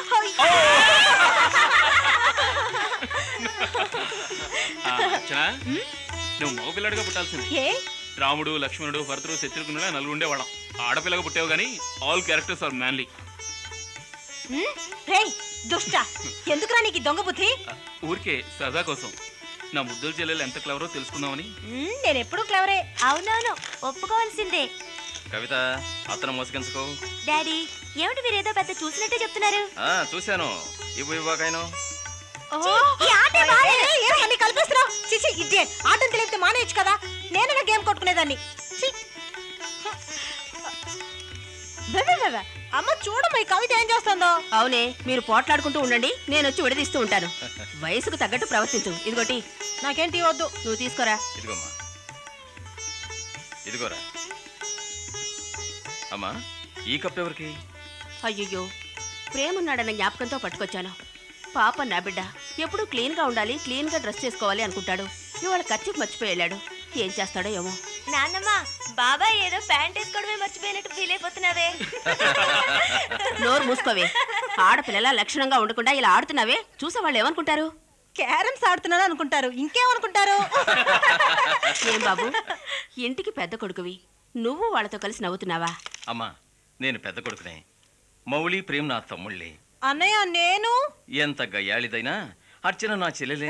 ఆ, అర్చన నువ్వు మగపిల్లడిగా పుట్టాల్సింది ఏ రాముడు లక్ష్మణుడు భరతుడు శత్రుఘ్నుడు నలుగురు ఉండేవాళ్ళం ఆడపిల్లగా పుట్టావు కానీ all characters are manly um, రేయ్ దుష్ట ఎందుకురా నీకు ఈ దొంగ బుద్ధి ఊరికే సరదా కోసం నా ముద్దుల చెల్లెలు ఎంత క్లవరో తెలుసుకుందామని ఉమ్, నేను ఎప్పుడు క్లవరే అవునవును ఒప్పుకోవాల్సిందే కవిత అతను మోసగించుకో డాడీ ఏమిటి మీరేదో పెద్ద చూసినట్టే చెప్తున్నారు ఆ, చూశాను ఇవ్వు ఇవ్వకైనా ఈ ఆటే బాలేదు. ఏమని కల్పిస్తున్నావు చిచి ఇడ్డే ఆటం తెలిపితే మానేయచ్చు కదా నేను గేమ్ కొట్టుకునేదాన్ని ఛీ. బె, బె, బె, బె. అమ్మ చూడమ్మ ఈ కవిత ఏం చేస్తుందో అవునే మీరు పోట్లాడుకుంటూ ఉండండి నేను వచ్చి విడదీస్తూ ఉంటాను వయసుకు తగ్గట్టు ప్రవర్తించు ఇదిగోటి నాకేంటి వద్దు నువ్వు తీసుకోరా ఇదిగోమ్మా ఇదిగోరా అమ్మా ఈ కప్ ఎవరికి అయ్యయ్యో ప్రేమున్నాడన్న జ్ఞాపకంతో పట్టుకొచ్చాను పాప నా బిడ్డ ఎప్పుడూ క్లీన్గా ఉండాలి క్లీన్గా డ్రెస్ చేసుకోవాలి అనుకుంటాడు ఇవాళ ఖర్చుకు మర్చిపోయి వెళ్ళాడు ఏం చేస్తాడో ఏమో నాన్నమ్మ బాబాయ్ ఏదో ప్యాంట్ వేసుకోవడమే మర్చిపోయినట్టు ఫీల్ అయిపోతున్నావే నోరు మూసుకోవే ఆడపిల్లల లక్షణంగా ఉండకుండా ఇలా ఆడుతున్నావే చూసే వాళ్ళు ఏమనుకుంటారు క్యారమ్స్ ఆడుతున్నాను అనుకుంటారు ఇంకేమనుకుంటారు ఏం బాబు ఇంటికి పెద్ద కొడుకువి నువ్వు వాళ్ళతో కలిసి నవ్వుతున్నావా అమ్మా నేను పెద్ద కొడుకునే మౌళి ప్రేమ్ నా తమ్ముళ్ళే అన్నయ్య నేను ఎంత గయ్యాళిదైనా అర్చన నా చెల్లెలే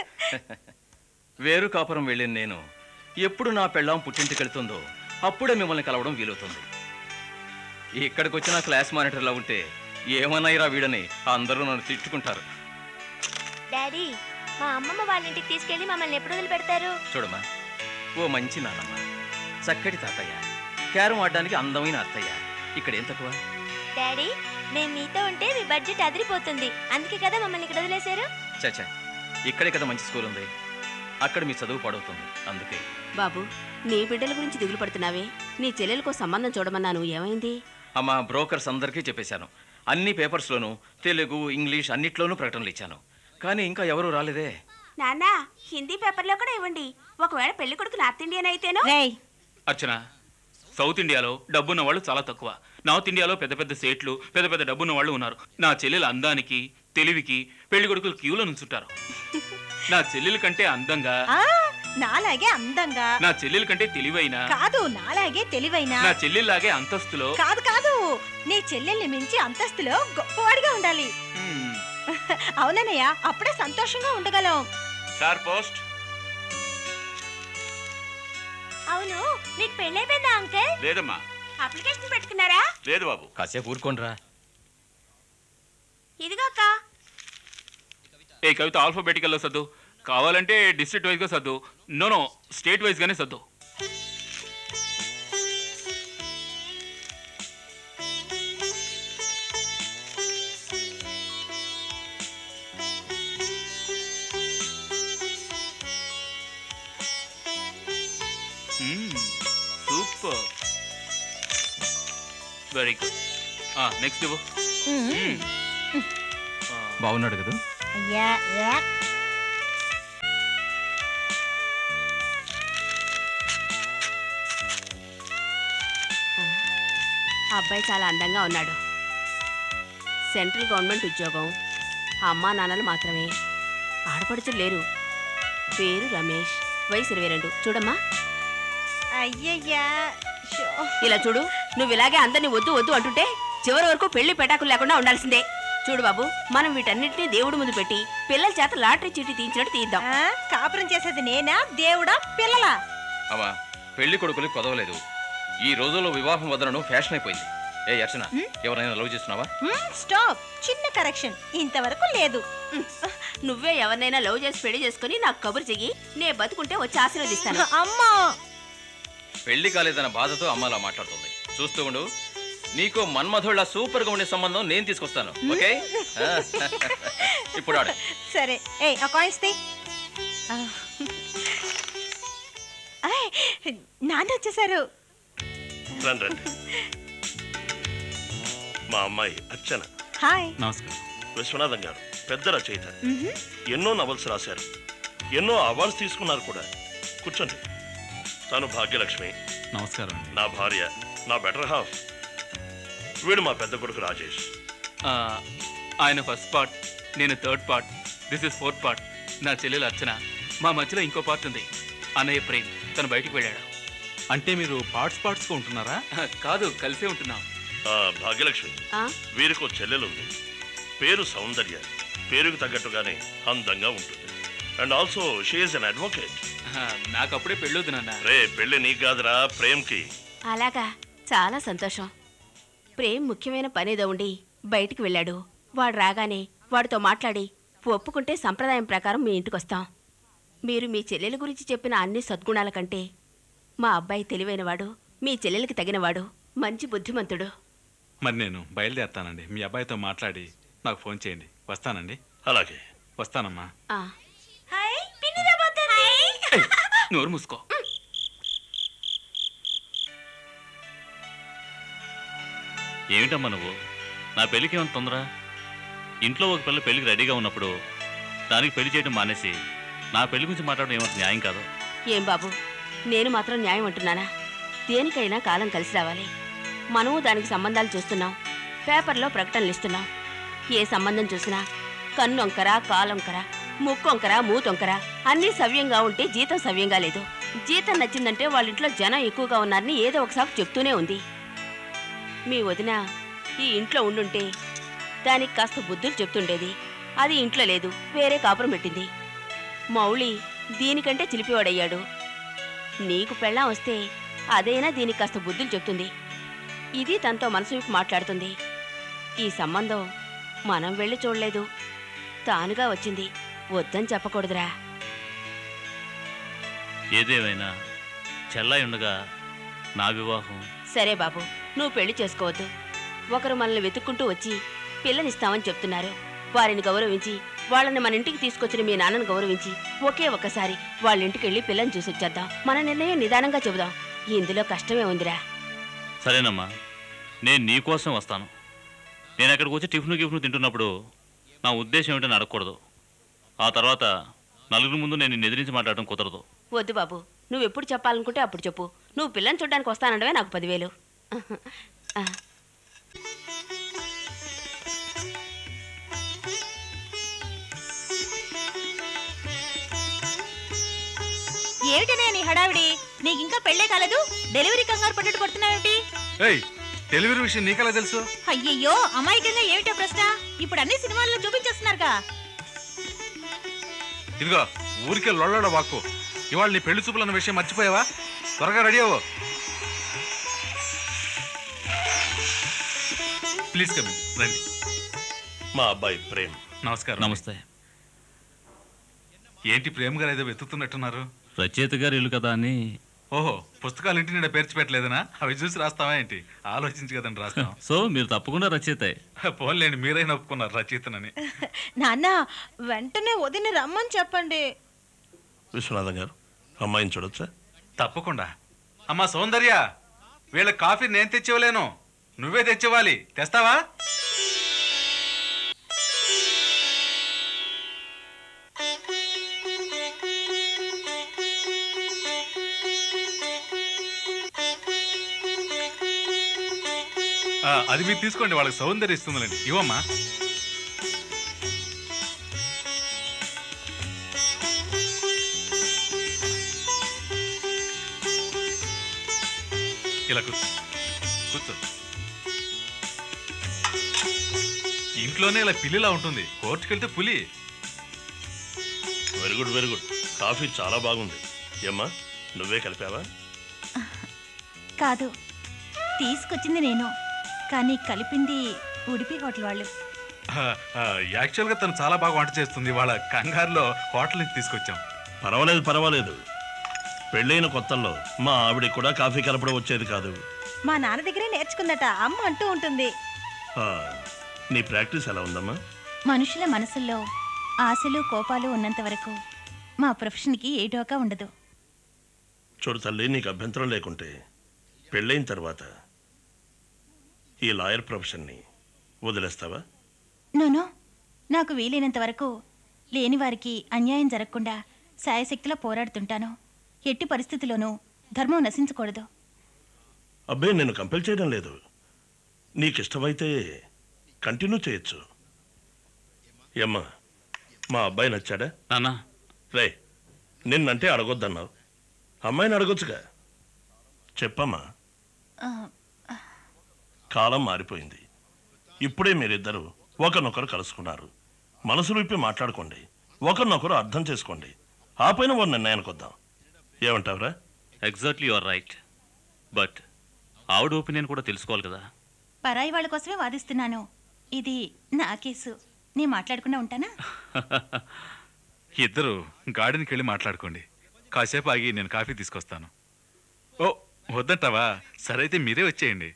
వేరు కాపురం వెళ్ళిన నేను ఎప్పుడు నా పెళ్ళాం పుట్టింటికెళ్తుందో అప్పుడే మిమ్మల్ని కలవడం వీలవుతుంది ఇక్కడికి వచ్చిన క్లాస్ మానిటర్లా ఉంటే ఏమన్నాయిరా వీడని అందరూ నన్ను తిట్టుకుంటారు డాడీ మా అమ్మమ్మ వాళ్ళ ఇంటికి తీసుకెళ్లి మమ్మల్ని ఎప్పుడు వదిలిపెడతారు చూడమ్మా ఓ మంచి నాన్నమ్మ చక్కటి తాతయ్య క్యారం ఆడడానికి అందమైన అత్తయ్య ఇక్కడేం తక్కువ డాడీ మేము మీతో ఉంటే మీ బడ్జెట్ అదిరిపోతుంది అందుకే కదా మమ్మల్ని ఇక్కడ వదిలేశారు చచ్చా ఇక్కడే కదా మంచి స్కూల్ ఉంది అక్కడ మీ చదువు పాడవుతుంది అందుకే బాబు నీ బిడ్డల గురించి దిగులు పడుతున్నావే నీ చెల్లెలకో సంబంధం చూడమన్నాను ఏమైంది అమ్మా బ్రోకర్స్ అందరికీ చెప్పేశాను అన్ని పేపర్స్లోనూ తెలుగు ఇంగ్లీష్ అన్నిట్లోనూ ప్రకటనలు ఇచ్చాను కానీ ఇంకా ఎవరూ రాలేదే నాన్న హిందీ పేపర్లో కూడా ఇవ్వండి ఒకవేళ పెళ్లి కొడుకు నార్త్ ఇండియన్ అయితేనో రేయ్ అర్చన సౌత్ ఇండియాలో డబ్బున్న వాళ్ళు చాలా తక్కువ నార్త్ ఇండియాలో పెద్ద పెద్ద సేట్లు పెద్ద పెద్ద డబ్బున్న వాళ్ళు ఉన్నారు నా చెల్లెల అందానికి తెలివికి పెళ్లి కొడుకులు క్యూలో నుంచుంటారు నా చెల్లెల కంటే అందంగా ఆ నాలాగే అందంగా నా చెల్లెల కంటే తెలివైన కాదు నాలాగే తెలివైన నా చెల్లెల్లాగే అంతస్తులో కాదు కాదు నీ చెల్లెల్ని మించి అంతస్తులో గొప్పవాడిగా ఉండాలి మ్మ్. అవునన్నయ్య అప్పుడే సంతోషంగా ఉండగలం సార్ పోస్ట్ అవును నీకు పెళ్ళైపోయిందా అంకల్ లేదమ్మా అప్లికేషన్ పెట్టుకున్నారా లేదు బాబు కాసేపు ఊరుకోండిరా ఇదిగో అక్క ఏ కవిత ఆల్ఫాబెటికల్లో సర్దు కావాలంటే డిస్ట్రిక్ట్ వైజ్గా సర్దు నో నో స్టేట్ వైజ్గానే సర్దు సూపర్ వెరీ గుడ్ నెక్స్ట్ ఇవ్వు మ్మ్. ఆ, బాగున్నాడు కదా అయ్యా యా. ఆ అబ్బాయి చాలా అందంగా ఉన్నాడు సెంట్రల్ గవర్నమెంట్ ఉద్యోగం అమ్మా నాన్నలు మాత్రమే ఆడపడుచులు లేరు పేరు రమేష్ వయసు ఇరవై రెండు చూడమ్మా అయ్యయ్యా షో. ఇలా చూడు నువ్వు ఇలాగే అందరినీ వద్దు వద్దు అంటుంటే చివరి వరకు పెళ్లి పెటాకులు లేకుండా ఉండాల్సిందే చూడు బాబు మనం వీటన్నిటిని దేవుడి ముందు పెట్టి పిల్లల చేత లాటరీ చీటీ తీయించినట్టు తీద్దాం ఆ, కాపురం చేసేది నేనా దేవుడా పిల్లలా అమ్మా పెళ్లి కొడుకులు కొదవలేదు ఈ రోజుల్లో వివాహం వదలడం ఫ్యాషన్ అయిపోయింది ఏ అర్చన ఎవరైనా లవ్ చేస్తున్నావా మ్మ్, స్టాప్ చిన్న కరెక్షన్ ఇంతవరకు లేదు నువ్వే ఎవరినైనా లవ్ చేసి పెళ్లి చేసుకుని నాకు కబురు చెయ్యి నే బతుకుంటే వచ్చి ఆశీర్వదిస్తాను అమ్మా పెళ్లి కాలేదన్న బాధతో అమ్మ అలా మాట్లాడుతుంది చూస్తూ ఉండు నీకు మన్మధుళ్ళ సూపర్ గా ఉండే సంబంధం నేను తీసుకొస్తాను ఓకే ఆ, ఇప్పుడు ఆడు సరే ఏయ్ ఆ కాయిన్స్ తీ ఆ. ఆయ్, నాన్న వచ్చేసారు రండి రండి మా అమ్మాయి అర్చన హాయ్ నమస్కారం విశ్వనాథం గారు పెద్ద రచయిత మ్హూ. ఎన్నో నవల్స్ రాశారు ఎన్నో అవార్డ్స్ తీసుకున్నారు కూడా కూర్చోండి తను భాగ్యలక్ష్మి నమస్కారం నా భార్య నా బెటర్ హాఫ్ వీడు మా పెద్ద కొడుకు రాజేష్ ఆయన ఫస్ట్ పార్ట్ నేను third part this is fourth part నా చెల్లెలు అర్చన మా మధ్యలో ఇంకో పార్ట్ ఉంది అన్నయ్య ప్రేమ్ తను బయటికి వెళ్ళాడు అంటే మీరు పార్ట్స్ పార్ట్స్గా ఉంటున్నారా కాదు కలిసే ఉంటున్నాం ఆ, భాగ్యలక్ష్మి ఆ? వీరికో చెల్లెలుంది పేరు సౌందర్య పేరుకు తగ్గట్టుగానే అందంగా ఉంటుంది and also she is an advocate ఆ, నాకు అప్పుడే పెళ్ళొద్దు నాన్న రే పెళ్లి నీకు కాదురా ప్రేమ్కి అలాగా చాలా సంతోషం ప్రేమ్ ముఖ్యమైన పనేదో ఉండి బయటికి వెళ్ళాడు వాడు రాగానే వాడితో మాట్లాడి ఒప్పుకుంటే సంప్రదాయం ప్రకారం మీ ఇంటికి వస్తాం మీరు మీ చెల్లెల గురించి చెప్పిన అన్ని సద్గుణాల కంటే మా అబ్బాయి తెలివైనవాడు మీ చెల్లెలకి తగినవాడు మంచి బుద్ధిమంతుడు మరి నేను బయలుదేరుతానండి మీ అబ్బాయితో మాట్లాడి నాకు ఫోన్ చేయండి వస్తానండి అలాగే వస్తానమ్మా ఆ, హాయ్ పిన్ని రాబోతుంది నోరు మూసుకో ఏమిటమ్మా నువ్వు నా పెళ్ళికి ఏమైనా తొందర ఇంట్లో ఒక పిల్ల పెళ్ళికి రెడీగా ఉన్నప్పుడు దానికి పెళ్లి చేయడం మానేసి నా పెళ్లి గురించి మాట్లాడడం ఏమంత న్యాయం కాదు ఏం బాబు నేను మాత్రం న్యాయం అంటున్నానా దేనికైనా కాలం కలిసి రావాలి మనము దానికి సంబంధాలు చూస్తున్నాం పేపర్లో ప్రకటనలు ఇస్తున్నాం ఏ సంబంధం చూసినా కన్నొంకర కాలొంకర ముక్కొంకర మూతొంకర అన్నీ సవ్యంగా ఉంటే జీతం సవ్యంగా లేదు జీతం నచ్చిందంటే వాళ్ళ ఇంట్లో జనం ఎక్కువగా ఉన్నారని ఏదో ఒకసారి చెప్తూనే ఉంది మీ వదిన ఈ ఇంట్లో ఉండుంటే దానికి కాస్త బుద్ధులు చెప్తుండేది అది ఇంట్లో లేదు వేరే కాపురం పెట్టింది మౌళి దీనికంటే చిలిపివాడయ్యాడు నీకు పెళ్ళాం వస్తే అదైనా దీనికి కాస్త బుద్ధులు చెప్తుంది ఇది తనతో మనసు విప్పి మాట్లాడుతుంది ఈ సంబంధం మనం వెళ్ళి చూడలేదు తానుగా వచ్చింది వద్దని చెప్పకూడదురా ఏదేమైనా చెల్లాయి ఉండగా నా వివాహం సరే బాబు నువ్వు పెళ్లి చేసుకోవద్దు ఒకరు మనల్ని వెతుక్కుంటూ వచ్చి పిల్లనిస్తామని చెప్తున్నారు వారిని గౌరవించి వాళ్ళని మన ఇంటికి తీసుకొచ్చిన మీ నాన్నని గౌరవించి ఒకే ఒక్కసారి వాళ్ళ ఇంటికి వెళ్ళి పిల్లని చూసి వచ్చేద్దాం మన నిర్ణయం నిదానంగా చెబుదాం ఇందులో కష్టమే ఉందిరా సరేనమ్మా నేను నీ కోసం వస్తాను నేను అక్కడికి వచ్చి టిఫిన్ గిఫ్ను తింటున్నప్పుడు నా ఉద్దేశం ఏమిటని అడగకూడదు ఆ తర్వాత నలుగురి ముందు నేను నిన్ను ఎదిరించి మాట్లాడడం కుదరదు వద్దు బాబు నువ్వు ఎప్పుడు చెప్పాలనుకుంటే అప్పుడు చెప్పు నువ్వు పిల్లని చూడడానికి వస్తానండవే నాకు పదివేలు ఆ, ఏమిటనే నీ హడావిడి నీకు ఇంకా పెళ్ళే కాలేదు డెలివరీ కంగారు పడ్డట్టు పడుతున్నావేంటి ఏయ్ డెలివరీ విషయం నీకెలా తెలుసు అయ్యయ్యో అమాయకంగా ఏమిటో ప్రశ్న ఇప్పుడు అన్ని సినిమాల్లో చూపించేస్తున్నారుగా ఇదిగో ఊరికే లొల్లడ వాక్కు ఇవాళ నీ పెళ్లి చూపులన్న విషయం మర్చిపోయావా త్వరగా రెడీ అవ్వు ప్లీజ్ కమిన్ రండి మా అబ్బాయి ప్రేమ్ నమస్కారం నమస్తే ఏంటి ప్రేమ గారు ఏదో వెతుకుతున్నట్టున్నారు రచయిత గారు ఇల్లు కదా అని ఓహో పుస్తకాలు ఇంటి నిండా పేర్చి పెట్టలేదనా అవి చూసి రాస్తావా ఏంటి ఆలోచించి కదండి రాస్తాం సో మీరు తప్పకుండా రచయిత పోన్లేండి మీరైనా ఒప్పుకున్నారు రచయితనని నాన్న వెంటనే వదిన రమ్మని చెప్పండి విశ్వనాథం గారు అమ్మాయిని చూడొచ్చా తప్పకుండా అమ్మా సౌందర్య వీళ్ళ కాఫీ నేను తెచ్చివ్వలేను నువ్వే తెచ్చివ్వాలి తెస్తావా ఆ, అది మీరు తీసుకోండి వాళ్ళకి సౌందర్య ఇస్తుందిలేండి ఇవ్వమ్మా ఇలా కూర్చో కూర్చో ఇంట్లోనే ఇలా పిల్లిలా ఉంటుంది కోర్టుకెళ్తే పులి very good very good coffee చాలా బాగుంది ఏమ్మా నువ్వే కలిపావా కాదు తీసుకొచ్చింది నేను కానీ కలిపింది ఉడిపి హోటల్ వాళ్ళు ఆ, ఆ, యాక్చువల్గా తను చాలా బాగా వంట చేస్తుంది వాళ్ళ కంగారులో హోటల్ నుంచి తీసుకొచ్చాం పర్వాలేదు పర్వాలేదు పెళ్ళైన కొత్తల్లో మా ఆవిడకి కూడా కాఫీ కలపడం వచ్చేది కాదు మా నాన్న దగ్గరే నేర్చుకుందట అమ్మ అంటూ ఉంటుంది ఆ, నీ ప్రాక్టీస్ ఎలా ఉందమ్మా మనుషుల మనసుల్లో ఆశలు కోపాలు ఉన్నంత వరకు మా ప్రొఫెషన్కి ఏ డోకా ఉండదు చూడు తల్లి నీకు అభ్యంతరం లేకుంటే పెళ్ళైన తర్వాత ఈ లాయర్ ప్రొఫెషన్ని వదిలేస్తావా నోనో నాకు వీలైనంత వరకు లేని వారికి అన్యాయం జరగకుండా సాయశక్తిలో పోరాడుతుంటాను ఎట్టి పరిస్థితుల్లోనూ ధర్మం నశించకూడదు అబ్బాయి నేను కంపెల్ చేయడం లేదు నీకు ఇష్టమైతే కంటిన్యూ చేయొచ్చు ఏమ్మా మా అబ్బాయి నచ్చాడా నాన్న రే నిన్నంటే అడగొద్దన్నావు అమ్మాయిని అడగొచ్చుగా చెప్పమ్మా కాలం మారిపోయింది ఇప్పుడే మీరిద్దరూ ఒకరినొకరు కలుసుకున్నారు మనసులు విప్పి మాట్లాడుకోండి ఒకరినొకరు అర్థం చేసుకోండి ఆ పైన ఓ నిర్ణయానికి వద్దాం ఏమంటావురా ఎగ్జాక్ట్లీ యువర్ రైట్ బట్ ఆవిడ ఒపీనియన్ కూడా తెలుసుకోవాలి కదా పరాయి వాళ్ళ కోసమే వాదిస్తున్నాను ఇది నా కేసు నేను మాట్లాడకుండా ఉంటానా ఇద్దరు గార్డెన్కి వెళ్ళి మాట్లాడుకోండి కాసేపు ఆగి నేను కాఫీ తీసుకొస్తాను ఓ వద్దంటావా సరే అయితే మీరే వచ్చేయండి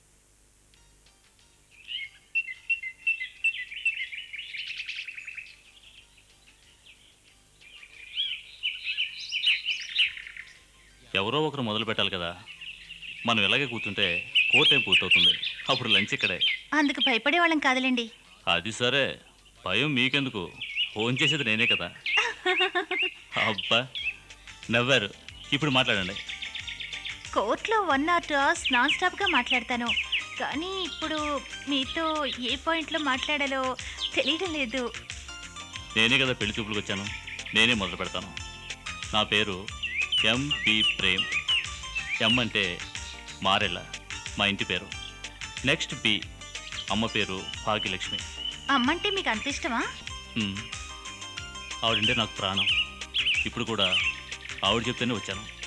ఎవరో ఒకరు మొదలు పెట్టాలి కదా మనం ఇలాగే కూర్చుంటే కోర్ టైం పూర్తవుతుంది అప్పుడు లంచ్ ఇక్కడే అందుకు భయపడే వాళ్ళం కాదులేండి అది సరే భయం మీకెందుకు ఫోన్ చేసేది నేనే కదా అబ్బా నవ్వారు ఇప్పుడు మాట్లాడండి కోర్టులో వన్ ఆర్ టూ అవర్స్ నాన్ స్టాప్గా మాట్లాడతాను కానీ ఇప్పుడు మీతో ఏ పాయింట్లో మాట్లాడాలో తెలియడం లేదు నేనే కదా పెళ్లి చూపులకు వచ్చాను నేనే మొదలు పెడతాను నా పేరు ఎంపి ప్రేమ్ ఎం అంటే మారెళ్ళ మా ఇంటి పేరు నెక్స్ట్ బి అమ్మ పేరు భాగ్యలక్ష్మి అమ్మంటే మీకు అంత ఇష్టమా ఉమ్. ఆవిడంటే నాకు ప్రాణం ఇప్పుడు కూడా ఆవిడ చెప్తేనే వచ్చాను